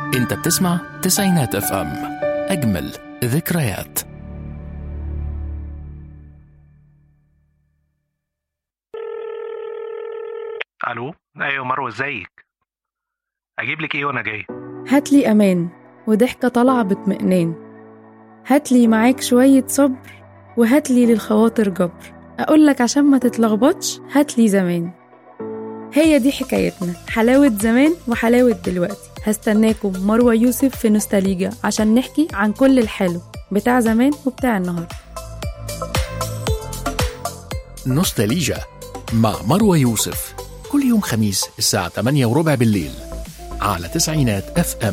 انت بتسمع تسعينات اف ام اجمل ذكريات الو ايوه مروه ازيك اجيب لك ايه وانا جاي هاتلي أمان وضحكة طالعة باطمئنان هاتلي معاك شوية صبر وهاتلي للخواطر جبر أقولك عشان ما تتلخبطش هاتلي زمان هي دي حكايتنا حلاوة زمان وحلاوة دلوقتي هستناكم مروة يوسف في نوستاليجا عشان نحكي عن كل الحلو بتاع زمان وبتاع النهاردة نوستاليجا مع مروة يوسف كل يوم خميس الساعة 8 وربع بالليل على تسعينات اف ام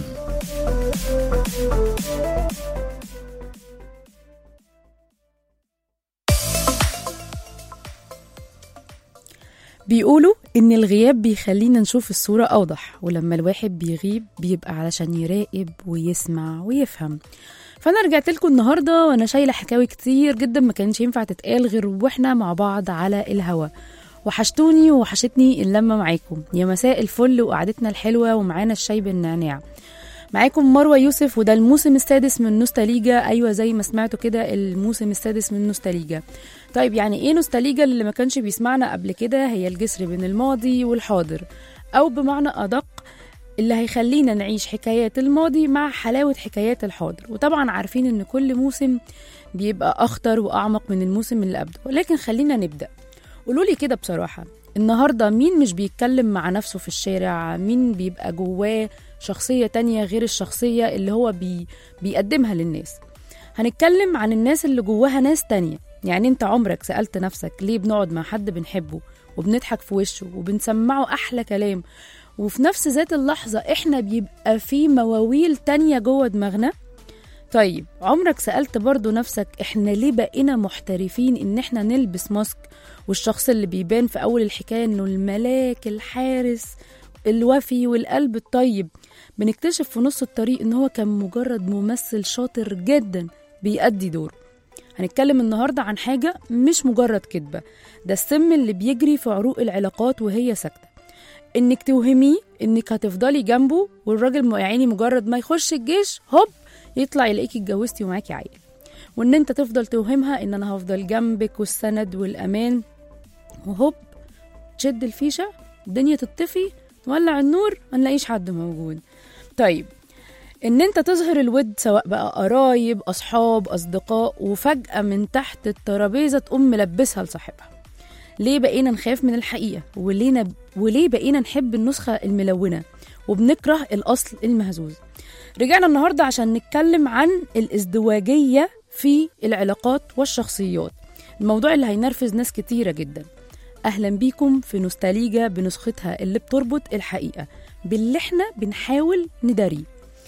بيقولوا إن الغياب بيخلينا نشوف الصورة أوضح ولما الواحد بيغيب بيبقى علشان يراقب ويسمع ويفهم فأنا رجعت لكم النهاردة وأنا شايلة حكاوي كتير جدا ما كانش ينفع تتقال غير وإحنا مع بعض على الهوا وحشتوني وحشتني اللمة معاكم يا مساء الفل وقعدتنا الحلوة ومعانا الشاي بالنعناع معاكم مروة يوسف وده الموسم السادس من نوستاليجا أيوة زي ما سمعتوا كده الموسم السادس من نوستاليجا طيب يعني ايه نوستاليجا اللي ما كانش بيسمعنا قبل كده هي الجسر بين الماضي والحاضر أو بمعنى أدق اللي هيخلينا نعيش حكايات الماضي مع حلاوة حكايات الحاضر وطبعا عارفين ان كل موسم بيبقى أخطر وأعمق من الموسم اللي قبله ولكن خلينا نبدأ قولولي كده بصراحة النهاردة مين مش بيتكلم مع نفسه في الشارع مين بيبقى جواه شخصية تانية غير الشخصية اللي هو بي بيقدمها للناس هنتكلم عن الناس اللي جواها ناس تانية يعني انت عمرك سألت نفسك ليه بنقعد مع حد بنحبه وبنضحك في وشه وبنسمعه أحلى كلام وفي نفس ذات اللحظة احنا بيبقى في مواويل تانية جوه دماغنا طيب عمرك سألت برضو نفسك احنا ليه بقينا محترفين ان احنا نلبس ماسك والشخص اللي بيبان في اول الحكاية انه الملاك الحارس الوفي والقلب الطيب بنكتشف في نص الطريق ان هو كان مجرد ممثل شاطر جدا بيأدي دوره هنتكلم النهاردة عن حاجة مش مجرد كدبة ده السم اللي بيجري في عروق العلاقات وهي ساكتة انك توهميه انك هتفضلي جنبه والراجل م- يعني مجرد ما يخش الجيش هوب يطلع يلاقيكي اتجوزتي ومعاكي عيل وان انت تفضل توهمها ان انا هفضل جنبك والسند والامان وهوب تشد الفيشه الدنيا تطفي تولع النور ما نلاقيش حد موجود طيب ان انت تظهر الود سواء بقى قرايب اصحاب اصدقاء وفجاه من تحت الترابيزه تقوم ملبسها لصاحبها ليه بقينا نخاف من الحقيقه وليه نب... وليه بقينا نحب النسخه الملونه وبنكره الاصل المهزوز رجعنا النهارده عشان نتكلم عن الازدواجيه في العلاقات والشخصيات الموضوع اللي هينرفز ناس كتيره جدا اهلا بيكم في نوستاليجا بنسختها اللي بتربط الحقيقه باللي احنا بنحاول نداريه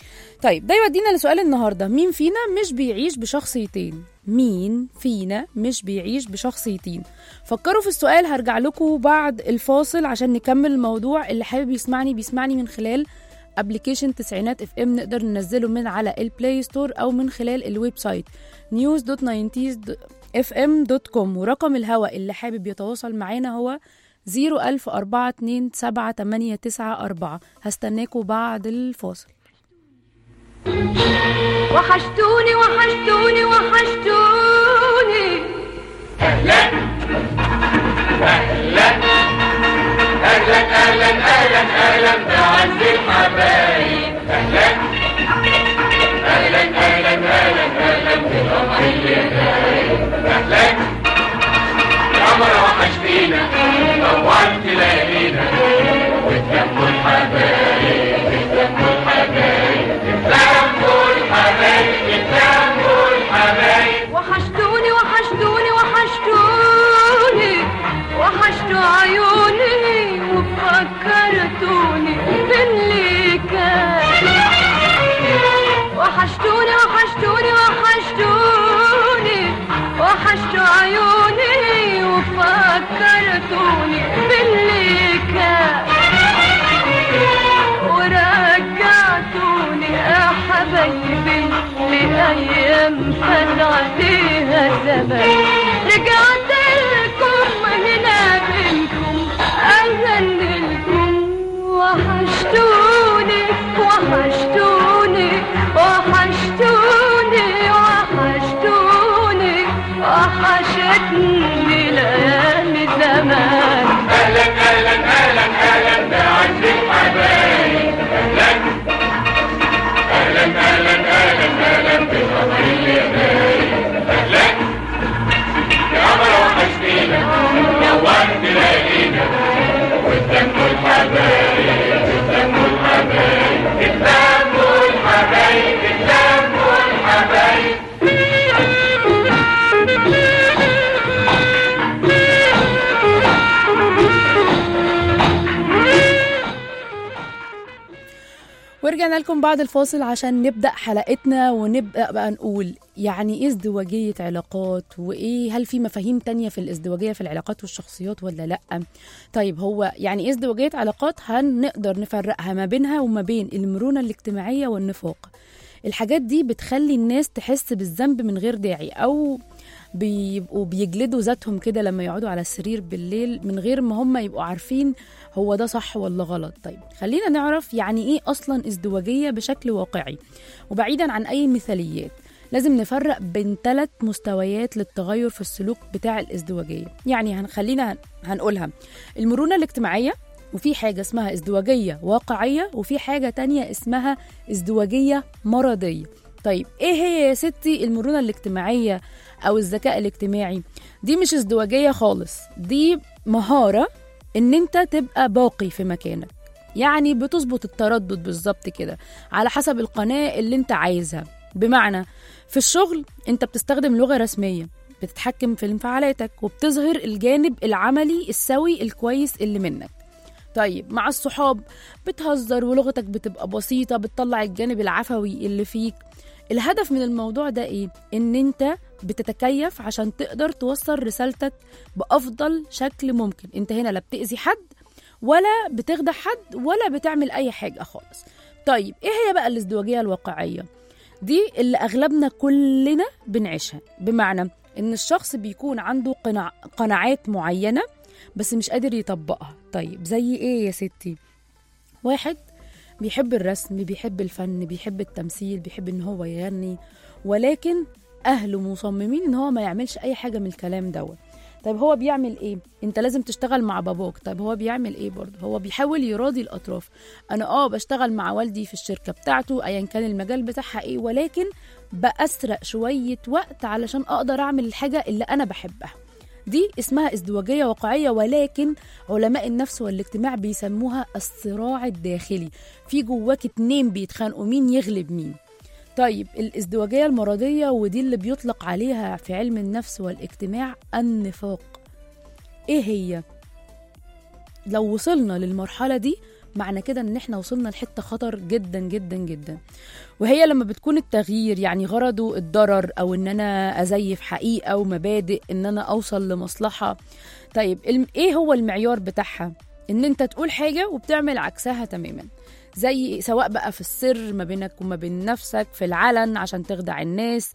طيب ده يودينا لسؤال النهارده مين فينا مش بيعيش بشخصيتين مين فينا مش بيعيش بشخصيتين فكروا في السؤال هرجع لكم بعد الفاصل عشان نكمل الموضوع اللي حابب يسمعني بيسمعني من خلال ابلكيشن تسعينات اف ام نقدر ننزله من على البلاي ستور او من خلال الويب سايت news.90sfm.com ورقم الهواء اللي حابب يتواصل معانا هو 010427894 هستناكوا بعد الفاصل وحشتوني وحشتوني وحشتوني وحشتوني وحشتوني وحشتوني وحشتوا عيوني وفكرتوني باللي كان وحشتوني وحشتوني وحشتوني وحشتوا عيوني وفكرتوني باللي كان ورجعتوني يا حبايبي لأيام فات عليها زمان رجعت لكم هنا بينكم أغني لكم وحشتوني وحشتوني ورجعنا لكم بعد الفاصل عشان نبدأ حلقتنا ونبدأ بقى نقول يعني ايه ازدواجية علاقات وايه هل في مفاهيم تانية في الازدواجية في العلاقات والشخصيات ولا لأ طيب هو يعني ايه ازدواجية علاقات هنقدر نفرقها ما بينها وما بين المرونة الاجتماعية والنفاق الحاجات دي بتخلي الناس تحس بالذنب من غير داعي او بيبقوا بيجلدوا ذاتهم كده لما يقعدوا على السرير بالليل من غير ما هم يبقوا عارفين هو ده صح ولا غلط طيب خلينا نعرف يعني ايه اصلا ازدواجيه بشكل واقعي وبعيدا عن اي مثاليات لازم نفرق بين ثلاث مستويات للتغير في السلوك بتاع الازدواجيه يعني هنخلينا هنقولها المرونه الاجتماعيه وفي حاجه اسمها ازدواجيه واقعيه وفي حاجه تانية اسمها ازدواجيه مرضيه طيب ايه هي يا ستي المرونه الاجتماعيه او الذكاء الاجتماعي دي مش ازدواجيه خالص دي مهاره ان انت تبقى باقي في مكانك يعني بتظبط التردد بالظبط كده على حسب القناه اللي انت عايزها بمعنى في الشغل انت بتستخدم لغه رسميه بتتحكم في انفعالاتك وبتظهر الجانب العملي السوي الكويس اللي منك طيب مع الصحاب بتهزر ولغتك بتبقى بسيطه بتطلع الجانب العفوي اللي فيك الهدف من الموضوع ده ايه ان انت بتتكيف عشان تقدر توصل رسالتك بافضل شكل ممكن انت هنا لا بتاذي حد ولا بتخدع حد ولا بتعمل اي حاجه خالص طيب ايه هي بقى الازدواجيه الواقعيه دي اللي اغلبنا كلنا بنعيشها بمعنى ان الشخص بيكون عنده قناع قناعات معينه بس مش قادر يطبقها طيب زي ايه يا ستي واحد بيحب الرسم بيحب الفن بيحب التمثيل بيحب ان هو يغني ولكن اهله مصممين ان هو ما يعملش اي حاجه من الكلام دوت طيب هو بيعمل ايه انت لازم تشتغل مع باباك طيب هو بيعمل ايه برضه هو بيحاول يراضي الاطراف انا اه بشتغل مع والدي في الشركه بتاعته ايا كان المجال بتاعها ايه ولكن باسرق شويه وقت علشان اقدر اعمل الحاجه اللي انا بحبها دي اسمها ازدواجيه واقعيه ولكن علماء النفس والاجتماع بيسموها الصراع الداخلي في جواك اتنين بيتخانقوا مين يغلب مين طيب الازدواجيه المرضيه ودي اللي بيطلق عليها في علم النفس والاجتماع النفاق ايه هي لو وصلنا للمرحله دي معنى كده ان احنا وصلنا لحته خطر جدا جدا جدا وهي لما بتكون التغيير يعني غرضه الضرر او ان انا ازيف حقيقه ومبادئ ان انا اوصل لمصلحه طيب الم- ايه هو المعيار بتاعها ان انت تقول حاجه وبتعمل عكسها تماما زي سواء بقى في السر ما بينك وما بين نفسك في العلن عشان تخدع الناس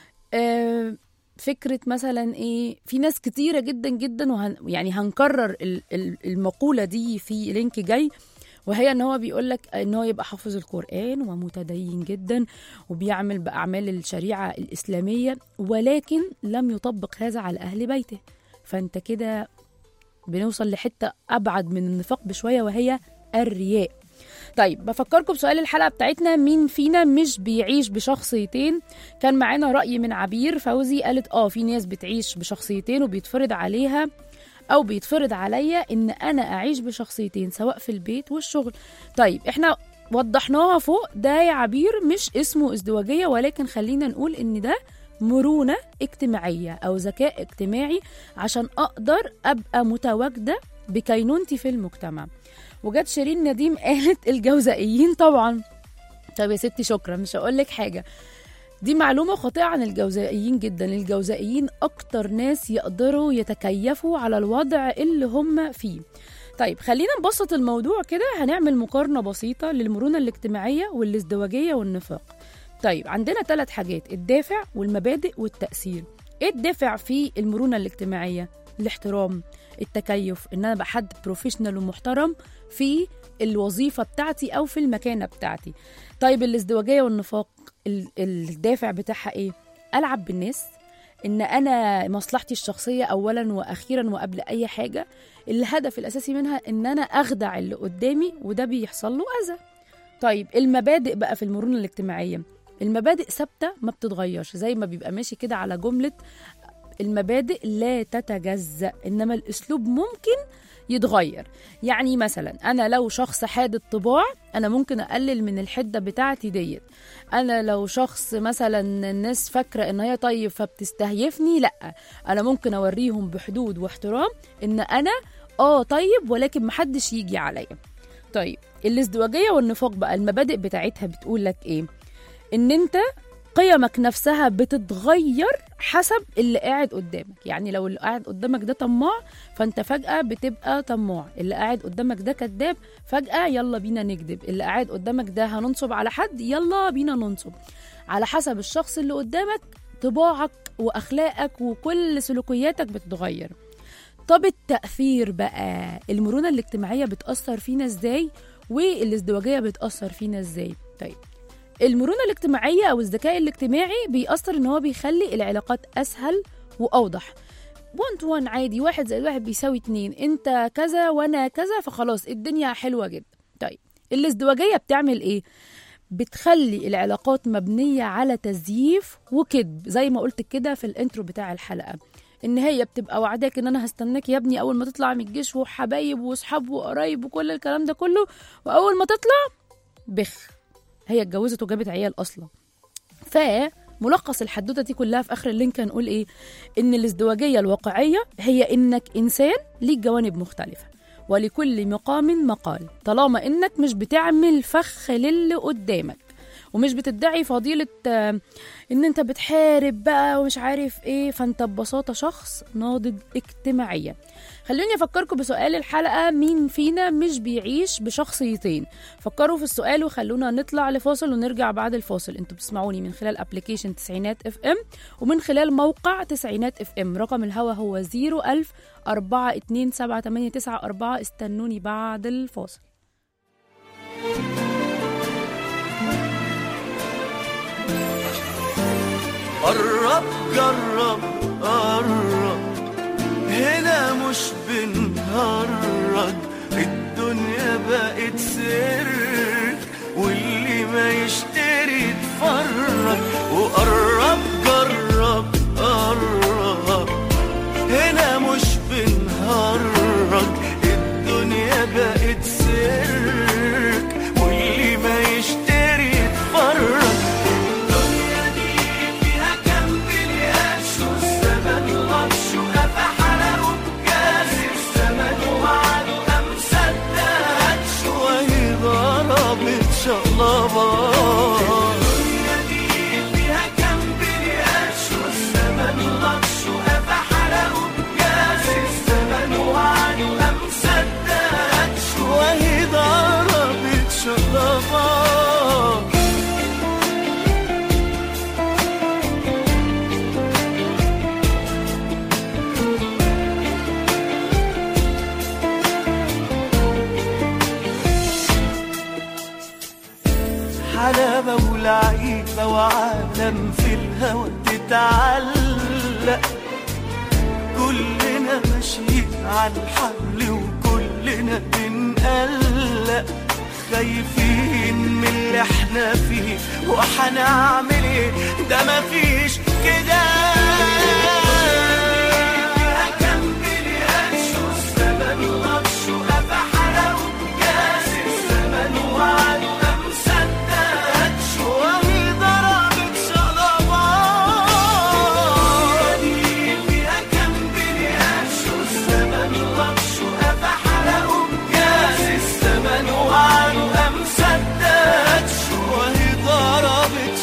آه، فكرة مثلا ايه في ناس كتيرة جدا جدا وهن يعني هنكرر ال- ال- المقولة دي في لينك جاي وهي ان هو بيقول لك ان هو يبقى حافظ القرآن ومتدين جدا وبيعمل بأعمال الشريعة الإسلامية ولكن لم يطبق هذا على أهل بيته فانت كده بنوصل لحتة أبعد من النفاق بشوية وهي الرياء طيب بفكركم بسؤال الحلقة بتاعتنا مين فينا مش بيعيش بشخصيتين كان معانا رأي من عبير فوزي قالت اه في ناس بتعيش بشخصيتين وبيتفرض عليها او بيتفرض عليا ان انا اعيش بشخصيتين سواء في البيت والشغل طيب احنا وضحناها فوق ده يا عبير مش اسمه ازدواجية ولكن خلينا نقول ان ده مرونة اجتماعية او ذكاء اجتماعي عشان اقدر ابقى متواجدة بكينونتي في المجتمع وجت شيرين نديم قالت الجوزائيين طبعا طب يا ستي شكرا مش هقول لك حاجه دي معلومة خاطئة عن الجوزائيين جدا الجوزائيين أكتر ناس يقدروا يتكيفوا على الوضع اللي هم فيه طيب خلينا نبسط الموضوع كده هنعمل مقارنة بسيطة للمرونة الاجتماعية والازدواجية والنفاق طيب عندنا ثلاث حاجات الدافع والمبادئ والتأثير ايه الدافع في المرونة الاجتماعية الاحترام التكيف ان انا ابقى حد بروفيشنال ومحترم في الوظيفة بتاعتي او في المكانة بتاعتي طيب الازدواجية والنفاق ال- الدافع بتاعها ايه العب بالناس ان انا مصلحتي الشخصيه اولا واخيرا وقبل اي حاجه الهدف الاساسي منها ان انا اخدع اللي قدامي وده بيحصل له اذى طيب المبادئ بقى في المرونه الاجتماعيه المبادئ ثابته ما بتتغيرش زي ما بيبقى ماشي كده على جمله المبادئ لا تتجزأ إنما الأسلوب ممكن يتغير يعني مثلا أنا لو شخص حاد الطباع أنا ممكن أقلل من الحدة بتاعتي ديت أنا لو شخص مثلا الناس فاكرة إن هي طيب فبتستهيفني لأ أنا ممكن أوريهم بحدود واحترام إن أنا آه طيب ولكن محدش يجي عليا طيب الازدواجيه والنفاق بقى المبادئ بتاعتها بتقول لك ايه ان انت قيمك نفسها بتتغير حسب اللي قاعد قدامك يعني لو اللي قاعد قدامك ده طماع فانت فجأة بتبقى طماع اللي قاعد قدامك ده كذاب فجأة يلا بينا نكذب اللي قاعد قدامك ده هننصب على حد يلا بينا ننصب على حسب الشخص اللي قدامك طباعك واخلاقك وكل سلوكياتك بتتغير طب التأثير بقى المرونة الاجتماعية بتأثر فينا ازاي والازدواجية بتأثر فينا ازاي طيب المرونة الاجتماعية أو الذكاء الاجتماعي بيأثر إن هو بيخلي العلاقات أسهل وأوضح وان تو وان عادي واحد زائد واحد بيساوي اتنين انت كذا وانا كذا فخلاص الدنيا حلوة جدا طيب الازدواجية بتعمل ايه؟ بتخلي العلاقات مبنية على تزييف وكذب زي ما قلت كده في الانترو بتاع الحلقة ان هي بتبقى وعداك ان انا هستناك يا ابني اول ما تطلع من الجيش وحبايب واصحاب وقرايب وكل الكلام ده كله واول ما تطلع بخ هي اتجوزت وجابت عيال اصلا فملخص الحدوته دي كلها في اخر اللينك هنقول ايه ان الازدواجيه الواقعيه هي انك انسان ليك جوانب مختلفه ولكل مقام مقال طالما انك مش بتعمل فخ للي قدامك ومش بتدعي فضيلة آه، ان انت بتحارب بقى ومش عارف ايه فانت ببساطة شخص ناضج اجتماعيا خلوني افكركم بسؤال الحلقة مين فينا مش بيعيش بشخصيتين فكروا في السؤال وخلونا نطلع لفاصل ونرجع بعد الفاصل انتوا بتسمعوني من خلال ابلكيشن تسعينات اف ام ومن خلال موقع تسعينات اف ام رقم الهوا هو 01000 4278994 استنوني بعد الفاصل قرب جرب قرب هنا مش بنهرج الدنيا بقت سرك واللي ما يشتري يتفرج وقرب جرب قرب هنا مش بنهرج الدنيا بقت سرك واللي ما يشتري يتفرج الدنيا دي فيها كم بالياش والزمن غطش وقفا حرقه بجاز الزمن وعده قام صدقش وهي ضربت شقلبة الدنيا دي فيها كم بالياش والزمن غطش وقفا حرقه بجاز الزمن وعده قام صدقش وهي ضربت شقلبة حلاوة ولعيبة وعالم في الهوى تتعلق كلنا ماشيين على الحبل وكلنا بنقلق خايفين من اللي احنا فيه وهنعمل ايه ده مفيش كده كم بالياش والزمن غطش وقفا حرقه بجاز الزمن وعده قام صدقش وهي ضربت شقلبات فيها كم بالياش والزمن غطش وقفا حرقه بجاز الزمن وعده قام صدقش وهي ضربت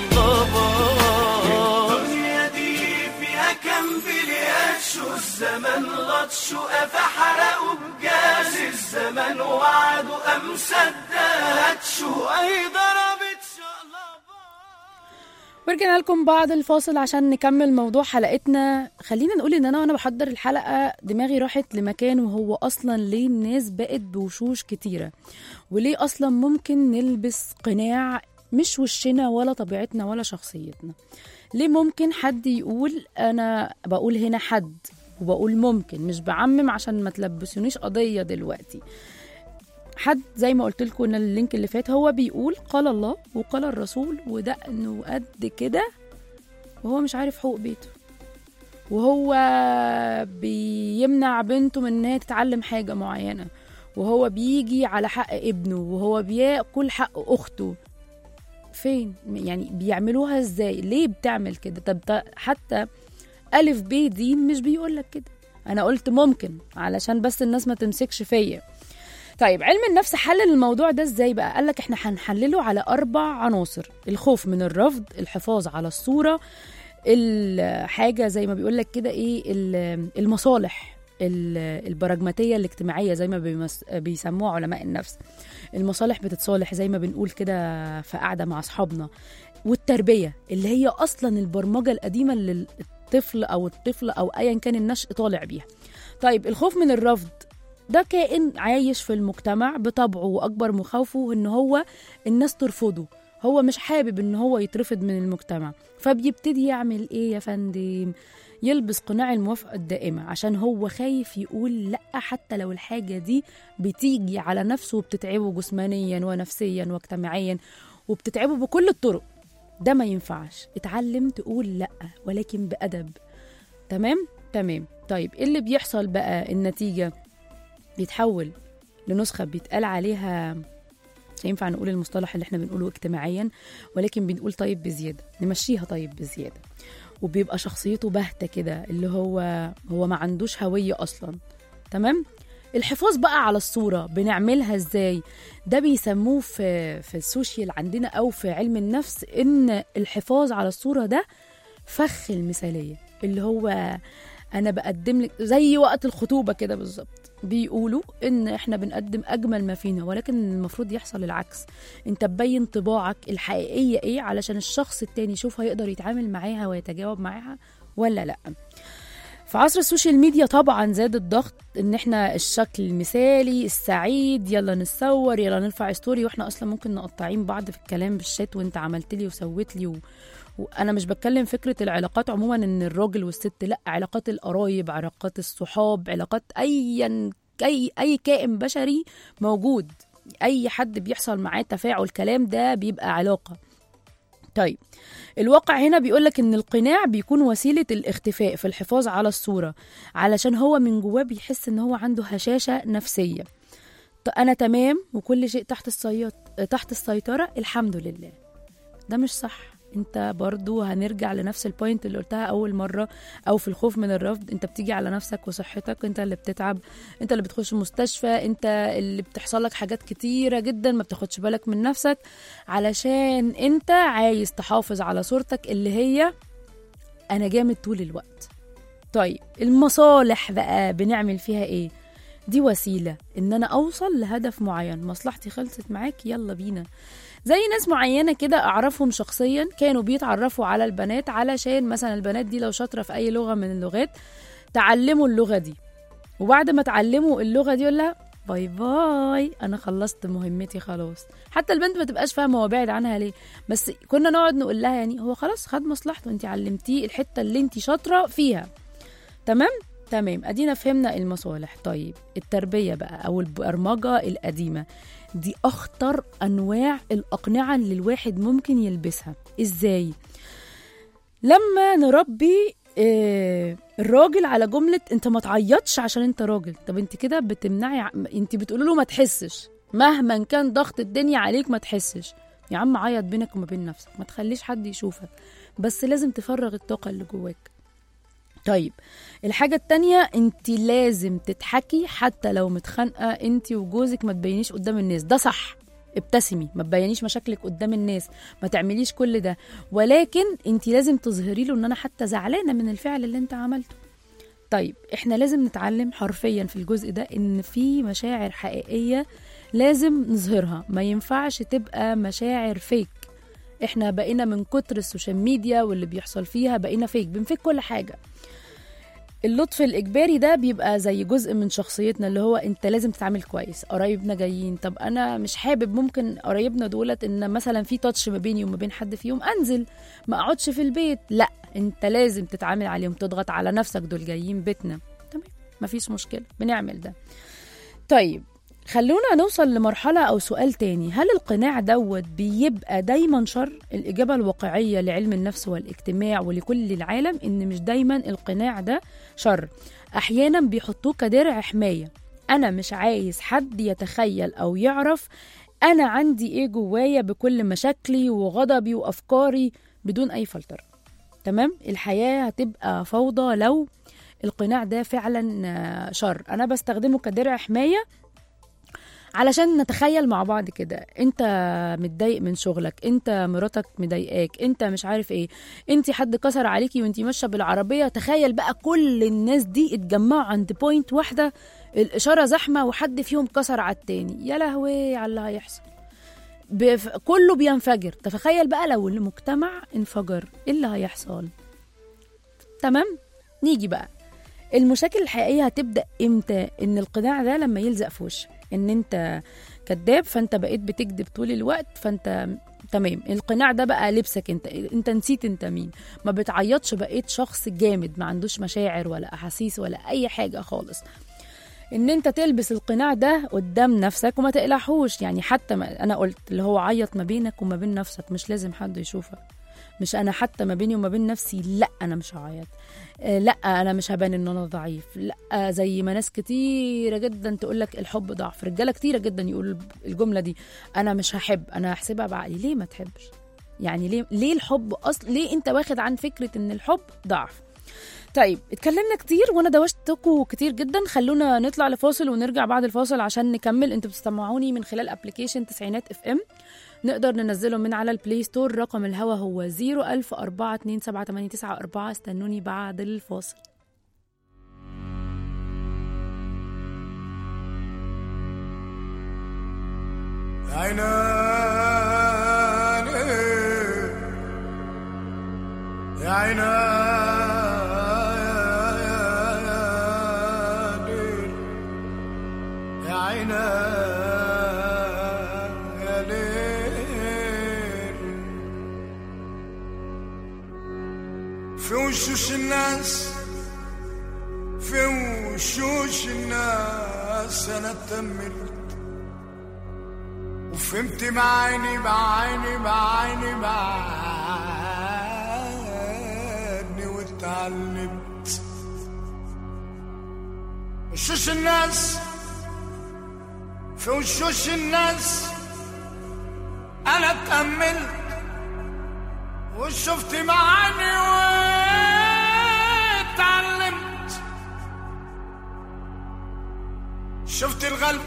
شقلبات الدنيا دي فيها كم بالياش والزمن غطش وقفا حرقه بجاز الزمن وعده قام صدقش وهي ضربت شقلبات ورجعنا لكم بعد الفاصل عشان نكمل موضوع حلقتنا خلينا نقول ان انا وانا بحضر الحلقه دماغي راحت لمكان وهو اصلا ليه الناس بقت بوشوش كتيره وليه اصلا ممكن نلبس قناع مش وشنا ولا طبيعتنا ولا شخصيتنا ليه ممكن حد يقول انا بقول هنا حد وبقول ممكن مش بعمم عشان ما تلبسونيش قضيه دلوقتي حد زي ما قلت لكم ان اللينك اللي فات هو بيقول قال الله وقال الرسول ودقنه قد كده وهو مش عارف حقوق بيته وهو بيمنع بنته من انها تتعلم حاجه معينه وهو بيجي على حق ابنه وهو بياكل حق اخته فين يعني بيعملوها ازاي ليه بتعمل كده طب ده حتى الف ب دين مش بيقولك كده انا قلت ممكن علشان بس الناس ما تمسكش فيا طيب علم النفس حلل الموضوع ده ازاي بقى قال لك احنا هنحلله على اربع عناصر الخوف من الرفض الحفاظ على الصوره الحاجه زي ما بيقول لك كده ايه ال- المصالح ال- البراجماتيه الاجتماعيه زي ما بيمس- بيسموها علماء النفس المصالح بتتصالح زي ما بنقول كده في قعده مع اصحابنا والتربيه اللي هي اصلا البرمجه القديمه اللي الطفل او الطفل او ايا كان النشء طالع بيها طيب الخوف من الرفض ده كائن عايش في المجتمع بطبعه واكبر مخاوفه ان هو الناس ترفضه هو مش حابب ان هو يترفض من المجتمع فبيبتدي يعمل ايه يا فندم يلبس قناع الموافقة الدائمة عشان هو خايف يقول لأ حتى لو الحاجة دي بتيجي على نفسه وبتتعبه جسمانيا ونفسيا واجتماعيا وبتتعبه بكل الطرق ده ما ينفعش اتعلم تقول لأ ولكن بأدب تمام تمام طيب ايه اللي بيحصل بقى النتيجة بيتحول لنسخة بيتقال عليها مش هينفع نقول المصطلح اللي احنا بنقوله اجتماعيا ولكن بنقول طيب بزيادة نمشيها طيب بزيادة وبيبقى شخصيته باهتة كده اللي هو هو ما عندوش هوية أصلا تمام الحفاظ بقى على الصورة بنعملها ازاي ده بيسموه في في السوشيال عندنا أو في علم النفس إن الحفاظ على الصورة ده فخ المثالية اللي هو أنا بقدم لك زي وقت الخطوبة كده بالظبط بيقولوا ان احنا بنقدم اجمل ما فينا ولكن المفروض يحصل العكس انت تبين طباعك الحقيقيه ايه علشان الشخص التاني يشوف هيقدر يتعامل معاها ويتجاوب معاها ولا لا في عصر السوشيال ميديا طبعا زاد الضغط ان احنا الشكل المثالي السعيد يلا نتصور يلا نرفع ستوري واحنا اصلا ممكن نقطعين بعض في الكلام بالشات وانت عملت لي وسويت لي و... وانا مش بتكلم فكره العلاقات عموما ان الراجل والست لا علاقات القرايب علاقات الصحاب علاقات ايا اي اي كائن بشري موجود اي حد بيحصل معاه تفاعل كلام ده بيبقى علاقه طيب الواقع هنا بيقولك ان القناع بيكون وسيله الاختفاء في الحفاظ على الصوره علشان هو من جواه بيحس ان هو عنده هشاشه نفسيه ط- انا تمام وكل شيء تحت السيط... تحت السيطره الحمد لله ده مش صح انت برضو هنرجع لنفس البوينت اللي قلتها اول مره او في الخوف من الرفض انت بتيجي على نفسك وصحتك انت اللي بتتعب انت اللي بتخش المستشفى انت اللي بتحصل لك حاجات كتيره جدا ما بتاخدش بالك من نفسك علشان انت عايز تحافظ على صورتك اللي هي انا جامد طول الوقت طيب المصالح بقى بنعمل فيها ايه دي وسيله ان انا اوصل لهدف معين مصلحتي خلصت معاك يلا بينا زي ناس معينة كده أعرفهم شخصيا كانوا بيتعرفوا على البنات علشان مثلا البنات دي لو شاطرة في أي لغة من اللغات تعلموا اللغة دي وبعد ما تعلموا اللغة دي يقول لها باي باي أنا خلصت مهمتي خلاص حتى البنت ما تبقاش فاهمة هو بعد عنها ليه بس كنا نقعد نقول لها يعني هو خلاص خد مصلحته انت علمتيه الحتة اللي انت شاطرة فيها تمام تمام ادينا فهمنا المصالح طيب التربية بقى او البرمجة القديمة دي اخطر انواع الاقنعة اللي الواحد ممكن يلبسها ازاي لما نربي آه، الراجل على جملة انت ما تعيطش عشان انت راجل طب انت كده بتمنعي ع- انت بتقولي له ما تحسش مهما كان ضغط الدنيا عليك ما تحسش يا عم عيط بينك وما بين نفسك ما تخليش حد يشوفك بس لازم تفرغ الطاقة اللي جواك طيب الحاجة التانية انت لازم تضحكي حتى لو متخانقة انت وجوزك ما تبينيش قدام الناس ده صح ابتسمي ما تبينيش مشاكلك قدام الناس ما تعمليش كل ده ولكن انت لازم تظهري له ان انا حتى زعلانة من الفعل اللي انت عملته طيب احنا لازم نتعلم حرفيا في الجزء ده ان في مشاعر حقيقية لازم نظهرها ما ينفعش تبقى مشاعر فيك احنا بقينا من كتر السوشيال ميديا واللي بيحصل فيها بقينا فيك بنفيك كل حاجة اللطف الإجباري ده بيبقى زي جزء من شخصيتنا اللي هو أنت لازم تتعامل كويس قرايبنا جايين طب أنا مش حابب ممكن قرايبنا دولت إن مثلا في تاتش ما بيني وما بين حد فيهم أنزل ما أقعدش في البيت لا أنت لازم تتعامل عليهم تضغط على نفسك دول جايين بيتنا تمام مفيش مشكلة بنعمل ده طيب خلونا نوصل لمرحلة أو سؤال تاني هل القناع دوت بيبقى دايما شر؟ الإجابة الواقعية لعلم النفس والاجتماع ولكل العالم إن مش دايما القناع ده شر أحيانا بيحطوه كدرع حماية أنا مش عايز حد يتخيل أو يعرف أنا عندي إيه جوايا بكل مشاكلي وغضبي وأفكاري بدون أي فلترة تمام الحياة هتبقى فوضى لو القناع ده فعلا آه، شر أنا بستخدمه كدرع حماية علشان نتخيل مع بعض كده انت متضايق من شغلك انت مراتك مضايقاك انت مش عارف ايه انت حد كسر عليكي وانت ماشيه بالعربيه تخيل بقى كل الناس دي اتجمعوا عند بوينت واحده الاشاره زحمه وحد فيهم كسر على التاني يا لهوي على اللي هيحصل بف... كله بينفجر تخيل بقى لو المجتمع انفجر ايه اللي هيحصل تمام نيجي بقى المشاكل الحقيقيه هتبدا امتى ان القناع ده لما يلزق في وشك ان انت كذاب فانت بقيت بتكذب طول الوقت فانت تمام القناع ده بقى لبسك انت انت نسيت انت مين ما بتعيطش بقيت شخص جامد ما عندوش مشاعر ولا احاسيس ولا اي حاجه خالص ان انت تلبس القناع ده قدام نفسك وما تقلعهوش يعني حتى ما انا قلت اللي هو عيط ما بينك وما بين نفسك مش لازم حد يشوفك مش انا حتى ما بيني وما بين نفسي لا انا مش هعيط آه، لا انا مش هبان ان انا ضعيف لا زي ما ناس كتيره جدا تقول لك الحب ضعف رجاله كتيره جدا يقولوا الجمله دي انا مش هحب انا هحسبها بعقلي ليه ما تحبش يعني ليه ليه الحب اصل ليه انت واخد عن فكره ان الحب ضعف طيب اتكلمنا كتير وانا دوشتكم كتير جدا خلونا نطلع لفاصل ونرجع بعد الفاصل عشان نكمل انتوا بتسمعوني من خلال ابلكيشن تسعينات اف ام نقدر ننزله من على البلاي ستور رقم الهوا هو 010427894 استنوني بعد الفاصل يا عيناني يا عيناني يا عيناني يا ليل في وشوش الناس في وشوش الناس انا اتأملت وفهمت بعيني بعيني بعيني بعيني واتعلمت وشوش الناس في وشوش الناس انا اتأملت وشفت معاني واتعلمت شفت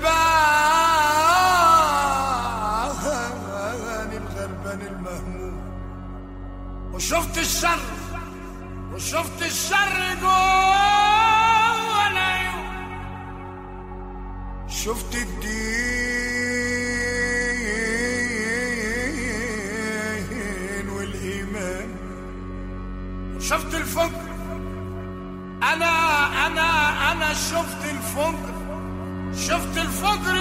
الغلبان الغلبان المهموم وشفت الشر وشفت الشر جوه العيون شفت الدين والإيمان وشفت الفجر أنا أنا أنا شفت الفجر شفت الفجر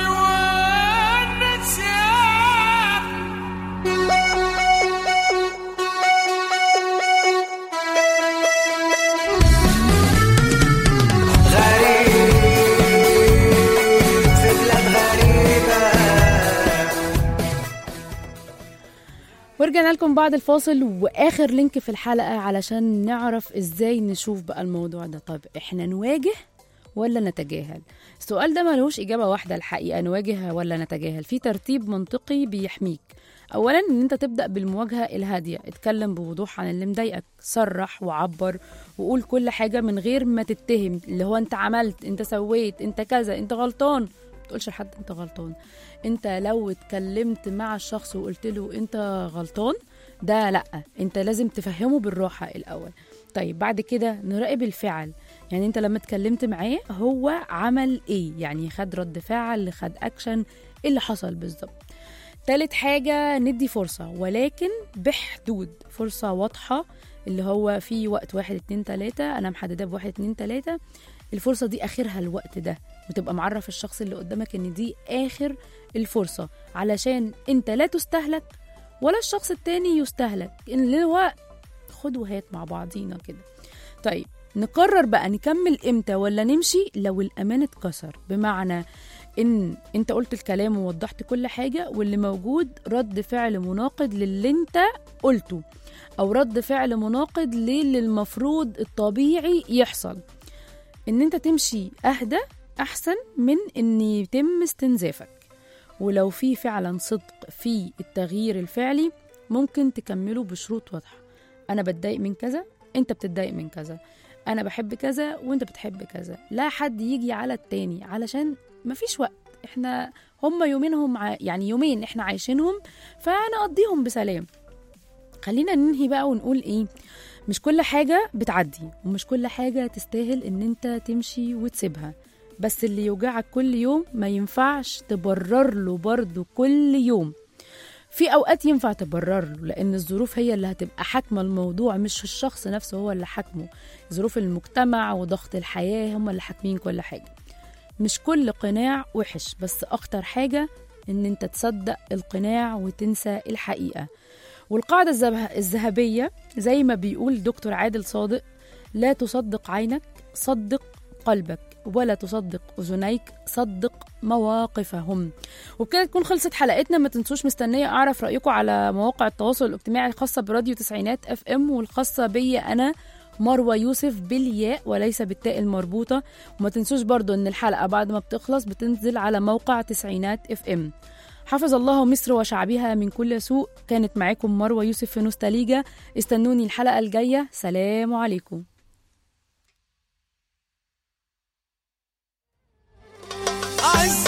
والنسيان ورجعنا لكم بعد الفاصل واخر لينك في الحلقه علشان نعرف ازاي نشوف بقى الموضوع ده طب احنا نواجه ولا نتجاهل السؤال ده ملوش اجابه واحده الحقيقه نواجه ولا نتجاهل في ترتيب منطقي بيحميك اولا ان انت تبدا بالمواجهه الهاديه اتكلم بوضوح عن اللي مضايقك صرح وعبر وقول كل حاجه من غير ما تتهم اللي هو انت عملت انت سويت انت كذا انت غلطان ما تقولش لحد انت غلطان انت لو اتكلمت مع الشخص وقلت له انت غلطان ده لا انت لازم تفهمه بالراحه الاول طيب بعد كده نراقب الفعل يعني انت لما اتكلمت معاه هو عمل ايه يعني خد رد فعل خد اكشن ايه اللي حصل بالظبط تالت حاجة ندي فرصة ولكن بحدود فرصة واضحة اللي هو في وقت واحد اتنين تلاتة أنا محددة بواحد اتنين تلاتة الفرصة دي آخرها الوقت ده وتبقى معرف الشخص اللي قدامك إن دي آخر الفرصة علشان أنت لا تستهلك ولا الشخص التاني يستهلك اللي هو خد وهات مع بعضينا كده طيب نقرر بقى نكمل امتى ولا نمشي لو الامان اتكسر بمعنى ان انت قلت الكلام ووضحت كل حاجه واللي موجود رد فعل مناقض للي انت قلته او رد فعل مناقض للي المفروض الطبيعي يحصل ان انت تمشي اهدى احسن من ان يتم استنزافك ولو في فعلا صدق في التغيير الفعلي ممكن تكمله بشروط واضحه انا بتضايق من كذا انت بتتضايق من كذا انا بحب كذا وانت بتحب كذا لا حد يجي على التاني علشان مفيش وقت احنا هم يومينهم ع... يعني يومين احنا عايشينهم فنقضيهم بسلام خلينا ننهي بقى ونقول ايه مش كل حاجة بتعدي ومش كل حاجة تستاهل ان انت تمشي وتسيبها بس اللي يوجعك كل يوم ما ينفعش تبرر له برضه كل يوم في اوقات ينفع تبرر له لان الظروف هي اللي هتبقى حاكمه الموضوع مش الشخص نفسه هو اللي حاكمه ظروف المجتمع وضغط الحياه هم اللي حاكمين كل حاجه مش كل قناع وحش بس اخطر حاجه ان انت تصدق القناع وتنسى الحقيقه والقاعده الذهب- الذهبيه زي ما بيقول دكتور عادل صادق لا تصدق عينك صدق قلبك ولا تصدق اذنيك صدق مواقفهم وبكده تكون خلصت حلقتنا ما تنسوش مستنيه اعرف رايكم على مواقع التواصل الاجتماعي الخاصه براديو تسعينات اف ام والخاصه بيا انا مروة يوسف بالياء وليس بالتاء المربوطة وما تنسوش برضو ان الحلقة بعد ما بتخلص بتنزل على موقع تسعينات اف ام حفظ الله مصر وشعبها من كل سوء كانت معاكم مروة يوسف في نوستاليجا استنوني الحلقة الجاية سلام عليكم أعز